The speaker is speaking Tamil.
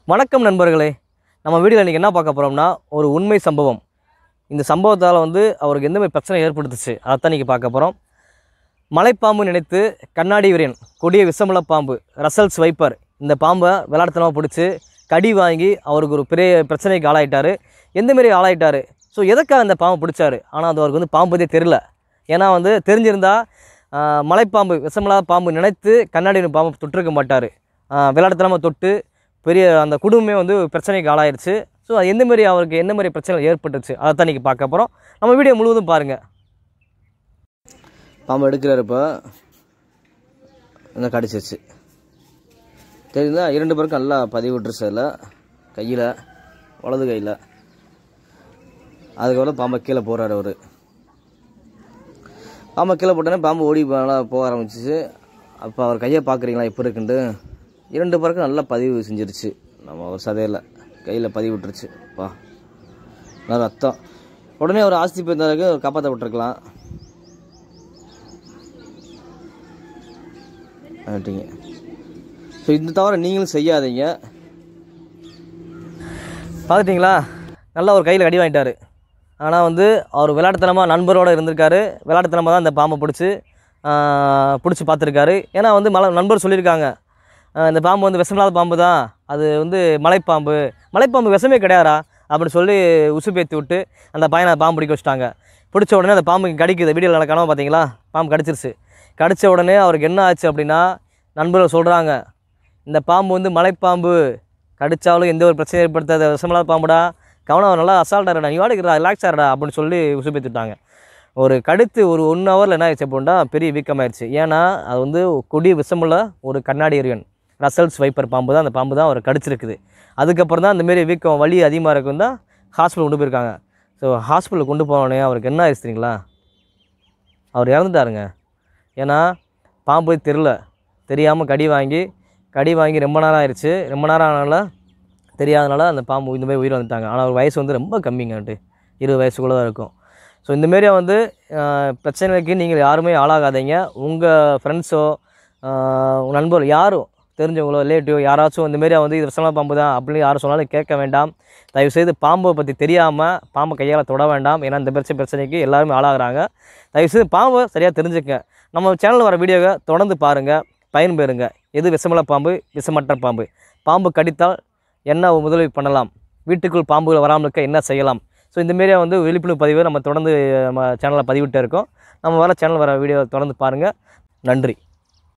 வணக்கம் நண்பர்களே நம்ம வீடியோவில் இன்றைக்கி என்ன பார்க்க போகிறோம்னா ஒரு உண்மை சம்பவம் இந்த சம்பவத்தால் வந்து அவருக்கு எந்த மாதிரி பிரச்சனை ஏற்படுத்துச்சு அதைத்தான் இன்றைக்கி பார்க்க போகிறோம் மலைப்பாம்பு நினைத்து கண்ணாடி வீரன் கொடிய விஷமுள்ள பாம்பு ரசல்ஸ் வைப்பர் இந்த பாம்பை விளாட்டுத்தனமாக பிடிச்சி கடி வாங்கி அவருக்கு ஒரு பெரிய பிரச்சனைக்கு ஆளாயிட்டார் எந்தமாரி ஆளாயிட்டார் ஸோ எதுக்காக அந்த பாம்பை பிடிச்சாரு ஆனால் அது அவருக்கு வந்து பாம்பு பற்றியே தெரில ஏன்னா வந்து தெரிஞ்சிருந்தா ஆஹ், மலைப்பாம்பு விஷமில்லாத பாம்பு நினைத்து கண்ணாடி வீரன் பாம்பு தொட்டிருக்க மாட்டார் விளையாட்டுத்தனமாக தொட்டு பெரிய அந்த குடும்பமே வந்து பிரச்சனைக்கு ஆளாயிருச்சு ஸோ அது எந்த மாதிரி அவருக்கு எந்த மாதிரி பிரச்சனை ஏற்பட்டுச்சு அதை தான் இன்றைக்கி பார்க்க போகிறோம் நம்ம வீடியோ முழுவதும் பாருங்கள் பாம்பு எடுக்கிறாரு இப்போ என்ன கடிச்சிருச்சு தெரியுதா இரண்டு பேருக்கும் நல்லா பதிவு விட்டுருச்சு அதில் கையில் வலது கையில் அதுக்கப்புறம் பாம்பை கீழே போகிறாரு அவர் பாம்பை கீழே போட்டோன்னே பாம்பு ஓடி போ- நல்லா போக ஆரம்பிச்சிச்சு அப்போ அவர் கையை பார்க்குறீங்களா இப்போ இருக்குன்ட்டு இரண்டு பேருக்கும் நல்லா பதிவு செஞ்சிருச்சு நம்ம அவர் சதையில் கையில் பதிவு விட்டுருச்சு பா நல்லா ரத்தம் உடனே அவர் ஆஸ்தி போயிருந்தாருக்கு காப்பாற்ற விட்டுருக்கலாம் ஆட்டிங்க ஸோ இந்த தவிர நீங்களும் செய்யாதீங்க பார்த்துட்டிங்களா நல்லா ஒரு கையில் அடி வாங்கிட்டாரு ஆனால் வந்து அவர் விளையாட்டுத்தனமாக நண்பரோடு இருந்திருக்காரு விளையாட்டுத்தனமாக தான் இந்த பாம்பை பிடிச்சி பிடிச்சி பார்த்துருக்காரு ஏன்னா வந்து மலை நண்பர் சொல்லியிருக்காங்க ஆஹ் இந்த பாம்பு வந்து விஷமில்லாத பாம்பு தான் அது வந்து மலைப்பாம்பு மலைப்பாம்பு விஷமே கிடையாதா அப்படின்னு சொல்லி உசுப்பேத்தி விட்டு அந்த பையனை பாம்பு பிடிக்க வச்சுட்டாங்க பிடிச்ச உடனே அந்த பாம்புக்கு கடிக்குது வீடியோவில் நடக்காம பார்த்தீங்களா பாம்பு கடிச்சிருச்சு கடிச்ச உடனே அவருக்கு என்ன ஆச்சு அப்படின்னா நண்பர்கள் சொல்கிறாங்க இந்த பாம்பு வந்து மலைப்பாம்பு கடிச்சாலும் எந்த ஒரு பிரச்சனையும் ஏற்படுத்தாத விஷமில்லாத பாம்புடா கவனம் நல்லா அசால்ட்டாக இருடா நீ வாடகை ரிலாக்ஸாக இருடா அப்படின்னு சொல்லி உசுப்பேத்திட்டாங்க ஒரு கடுத்து ஒரு ஒன் ஹவரில் என்ன ஆயிடுச்சு அப்படின்னா பெரிய வீக்கமாயிடுச்சு ஏன்னா அது வந்து கொடிய விஷமுள்ள ஒரு கண்ணாடி எரியன் ரசல்ஸ் வைப்பர் பாம்பு தான் அந்த பாம்பு தான் அவர் கடிச்சிருக்குது அதுக்கப்புறம் தான் இந்தமாரி வீக்கம் வலி அதிகமாக இருக்கும் தான் ஹாஸ்பிட்டல் கொண்டு போயிருக்காங்க ஸோ ஹாஸ்பிட்டல் கொண்டு போனோடனே அவருக்கு என்ன ஆயிடுச்சு தெரியுங்களா அவர் இறந்துட்டாருங்க ஏன்னா பாம்பு தெரில தெரியாமல் கடி வாங்கி கடி வாங்கி ரொம்ப நேரம் ஆயிடுச்சு ரொம்ப நேரம் ஆனால தெரியாதனால அந்த பாம்பு இந்த மாதிரி உயிர் வந்துட்டாங்க ஆனால் அவர் வயசு வந்து ரொம்ப கம்மிங்கன்ட்டு இருபது வயசுக்குள்ளே தான் இருக்கும் ஸோ இந்தமாரி வந்து ஆஹ், பிரச்சனைக்கு நீங்கள் யாருமே ஆளாகாதீங்க உங்கள் ஃப்ரெண்ட்ஸோ உங்கள் நண்பர் யாரும் தெரிஞ்சவங்களோ ரிலேட்டிவ் யாராச்சும் இந்தமாரி வந்து இது விஷமான பாம்பு தான் அப்படின்னு யாரும் சொன்னாலும் கேட்க வேண்டாம் தயவுசெய்து பாம்பை பற்றி தெரியாமல் பாம்பை கையால் தொட வேண்டாம் ஏன்னா இந்த பிரச்சனை பிரச்சனைக்கு எல்லாருமே ஆளாகிறாங்க தயவுசெய்து பாம்பை சரியாக தெரிஞ்சுக்க நம்ம சேனலில் வர வீடியோவை தொடர்ந்து பாருங்கள் பயன்பெறுங்க எது விஷமுள்ள பாம்பு விஷமற்ற பாம்பு பாம்பு கடித்தால் என்ன முதலுதவி பண்ணலாம் வீட்டுக்குள் பாம்புகள் வராமல் இருக்க என்ன செய்யலாம் ஸோ இந்தமாரியே வந்து விழிப்புணர்வு பதிவை நம்ம தொடர்ந்து நம்ம சேனலில் பதிவிட்டே இருக்கோம் நம்ம வர சேனல் வர வீடியோ தொடர்ந்து பாருங்கள் நன்றி